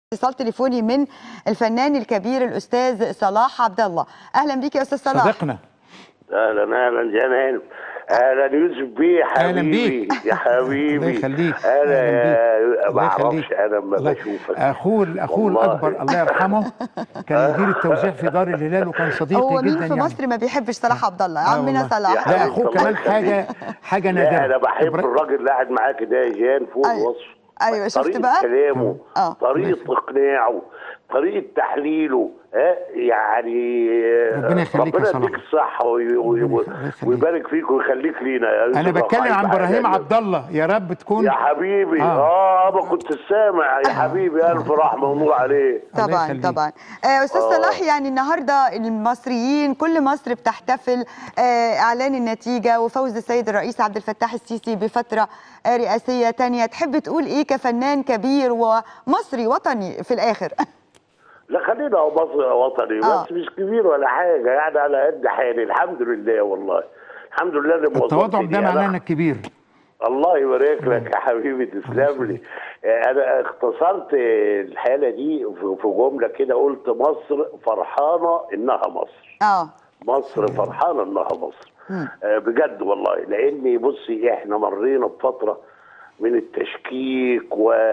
اتصال تليفوني من الفنان الكبير الاستاذ صلاح عبد الله اهلا بيك يا استاذ صلاح صديقنا اهلا اهلا جنان اهلا يوسف بيه أهلاً حبيبي بيك. يا حبيبي الله يخليك. انا أهلاً بيك. ما الله اعرفش يخليك. انا لما الله- بشوفك اخوه اخوه والله. الاكبر الله يرحمه كان مدير التوزيع في دار الهلال وكان صديقي هو جدا مين في يعني مصر ما بيحبش صلاح عبد الله آه عمنا والله. صلاح يا لا حبيبي، اخوه الله كمان يخليك. حاجه حاجه نادره لا انا بحب إبرا- الراجل اللي قاعد معاك ده يا جان فوق أيوة. الوصف أيوة، شفت طريقة بقى؟ كلامه آه. طريقة إقناعه طريقة تحليله ها يعني ربنا يخليك يا ربنا صلاح. يديك الصحة وي- وي- ربنا وي- يخليك. ويبارك فيك ويخليك لينا يا انا يوسف بتكلم رفعت عن معايا ابراهيم دايماً. عبد الله يا رب تكون يا حبيبي آه. اه, ما كنت سامع يا حبيبي الف رحمه ونور عليه الله طبعا يخليك. طبعا آه، استاذ آه. صلاح يعني النهارده المصريين كل مصر بتحتفل آه، اعلان النتيجه وفوز السيد الرئيس عبد الفتاح السيسي بفتره آه، رئاسيه تانية تحب تقول ايه كفنان كبير ومصري وطني في الاخر لا خلينا هو مصر وطني آه. بس مش كبير ولا حاجه يعني على قد حالي الحمد لله والله الحمد لله اللي التواضع موظفني. ده معناه أنا- انك كبير الله يبارك لك يا حبيبي تسلم لي آه، انا اختصرت الحاله دي في في جمله كده قلت مصر فرحانه انها مصر اه مصر فرحانه انها مصر آه، بجد والله لاني بصي احنا مرينا بفتره من التشكيك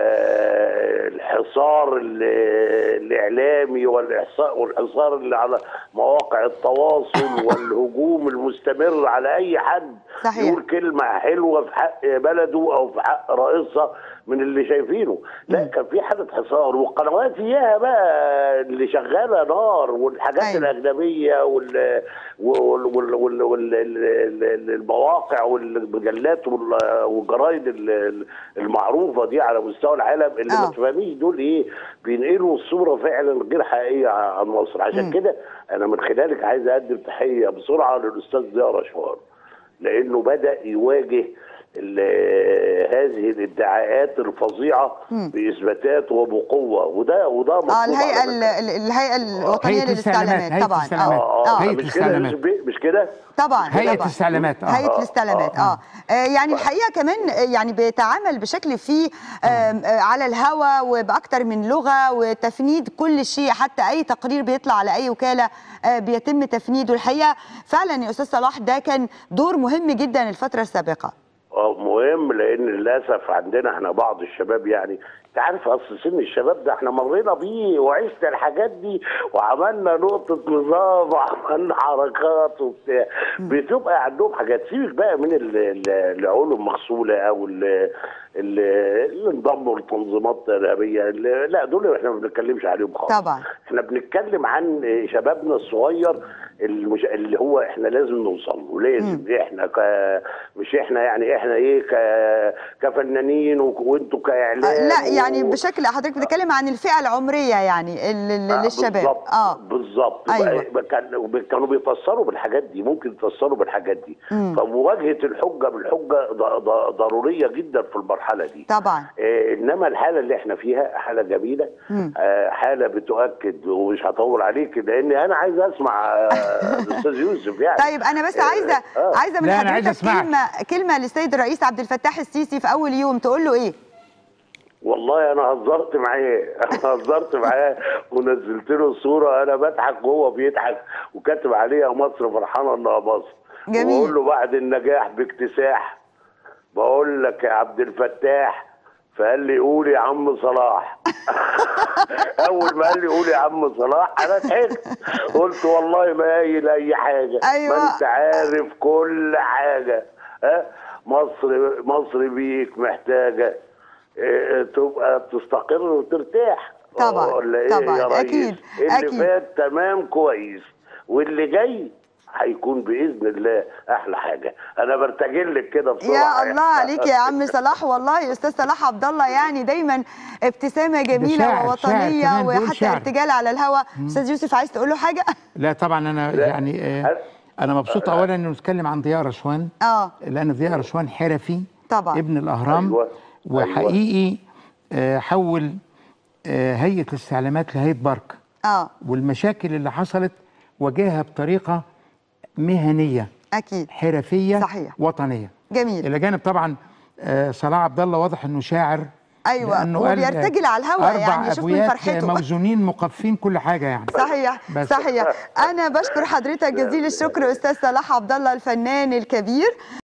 والحصار ال- الاعلامي والإحصاء- والحصار اللي على مواقع التواصل والهجوم المستمر على اي حد صحيح. يقول كلمه حلوه في حق بلده او في حق رئيسها من اللي شايفينه لا كان في حاله حصار والقنوات اياها بقى اللي شغاله نار والحاجات أيوة. الاجنبيه وال وال وال وال وال ال- المواقع والمجلات وال- والجرايد ال- المعروفه دي على مستوى العالم اللي آه. ما تفهميش دول ايه بينقلوا الصوره فعلا غير حقيقيه عن مصر عشان كده انا من خلالك عايز اقدم تحيه بسرعه للاستاذ ضياء رشوان لانه بدا يواجه ال- هذه الادعاءات الفظيعه باثباتات وبقوه وده وده مطلوب اه الهيئه على ال- فكرة. ال- الهيئه الوطنيه هيئة الاستعلامات، للاستعلامات هيئة طبعا الاستعلامات. اه اه هيئة مش كده يا الاستعلامات. يوسف بيه؟ مش كده؟ طبعا هيئه طبعا. الاستعلامات اه هيئه آه، الاستعلامات آه. اه آه، يعني الحقيقه كمان آه، يعني بيتعامل بشكل فيه آم، آه، على الهوا وباكتر من لغه وتفنيد كل شيء حتى اي تقرير بيطلع على اي وكاله آه، بيتم تفنيده الحقيقه فعلا يا استاذ صلاح ده كان دور مهم جدا الفتره السابقه اه مهم لان للاسف عندنا احنا بعض الشباب يعني انت عارف اصل سن الشباب ده احنا مرينا بيه وعشنا الحاجات دي وعملنا نقطه نظام وعملنا حركات وبتاع بتبقى عندهم حاجات سيبك بقى من ال- ال- العقول المغسوله او ال- ال- اللي انضموا لتنظيمات ارهابيه اللي- لا دول احنا ما بنتكلمش عليهم خالص طبعا. احنا بنتكلم عن شبابنا الصغير المش... اللي هو احنا لازم نوصل له لازم احنا ك... مش احنا يعني احنا ايه ك... كفنانين و... وانتوا كاعلام آه، لا يعني و... بشكل حضرتك بتتكلم عن الفئه العمريه يعني ال- ال- آه، للشباب بالظبط اه بالظبط أيوة. بقى- كان- كانوا بيتاثروا بالحاجات دي ممكن يتاثروا بالحاجات دي فمواجهه الحجه بالحجه ض- ض- ضروريه جدا في المرحله دي طبعا آه، انما الحاله اللي احنا فيها حاله جميله آه، حاله بتؤكد ومش هطول عليك لان انا عايز اسمع آه، الاستاذ يوسف يعني طيب انا بس آه، عايزه آه. عايزه من لا، أنا عايز حضرتك أسمعك. كلمه كلمه للسيد الرئيس عبد الفتاح السيسي في اول يوم تقول له ايه والله انا هزرت معاه انا هزرت معاه ونزلت له صوره انا بضحك وهو بيضحك وكاتب عليها مصر فرحانه انها مصر جميل. وبقول له بعد النجاح باكتساح بقول لك يا عبد الفتاح فقال لي قول يا عم صلاح اول ما قال لي قول يا عم صلاح انا ضحكت قلت والله ما قايل اي حاجه أيوة. ما انت عارف كل حاجه ها مصر مصر بيك محتاجه إيه، تبقى تستقر وترتاح طبعاً، ولا ايه طبعاً، يا ريس أكيد، اللي أكيد. فات تمام كويس واللي جاي هيكون باذن الله احلى حاجه انا برتجل لك كده بسرعه يا الله عليك يا عم صلاح والله يا استاذ صلاح عبد الله يعني دايما ابتسامه جميله شاعر، شاعر ووطنيه كمان، بيقول وحتى شعر. ارتجال على الهواء استاذ يوسف عايز تقول له حاجه لا طبعا انا لا. يعني آه انا مبسوط اولا انه نتكلم عن ضياء رشوان اه لان ضياء رشوان حرفي طبعا. ابن الاهرام أيوة. وحقيقي آه، حول آه، هيئه الاستعلامات لهيئه بارك اه والمشاكل اللي حصلت واجهها بطريقه مهنيه اكيد حرفيه صحيح. وطنيه جميل الى جانب طبعا آه، صلاح عبد الله واضح انه شاعر أيوة، لأنه هو قال بيرتجل على الهوا أربع يعني، شوف من أبويات فرحته. موزونين مقفين كل حاجة يعني صحيح بس. صحيح انا بشكر حضرتك جزيل الشكر استاذ صلاح عبد الله الفنان الكبير